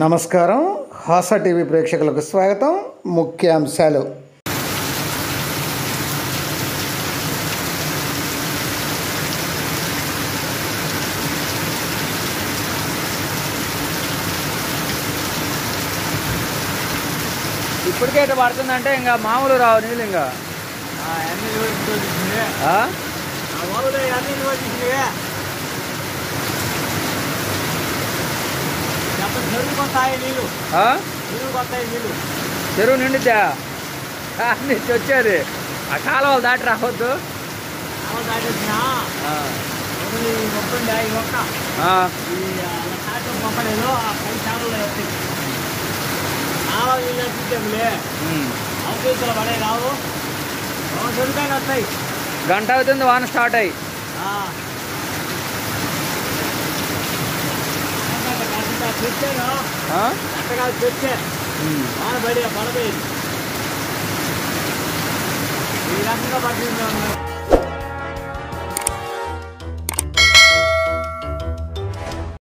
నమస్కారం హాస టీవీ ప్రేక్షకులకు స్వాగతం ముఖ్యాంశాలు ఇప్పటికే ఇట్లా పడుతుందంటే ఇంకా మామూలు రావు నీళ్ళు ఇంకా ఆ? నీళ్ళు ఆ? నీళ్ళు కొత్తాయి నీళ్ళు చెరువు నిండిద్దా ఆ, నుంచి వచ్చేది ఆ కాలువలు దాటి రావద్దు ఆమె దాటేసిన ఆ. ఒప్పండి ఈ ఒక్క ఆ. ఈ సాయంత్రం పంపలేదు ఆ పై ఛానల్లో వస్తాయి చాలా నీళ్ళు వచ్చిందేమిలే ఉమ్. అవతీసులు పడే రావు దొరికాయని వస్తాయి గంట అవుతుంది వాన స్టార్ట్ అయ్యి తెచ్చాను ఆ? అంతగా తెచ్చే ఉమ్. వాన పడి పడపోయింది ఈ రకంగా పట్టింది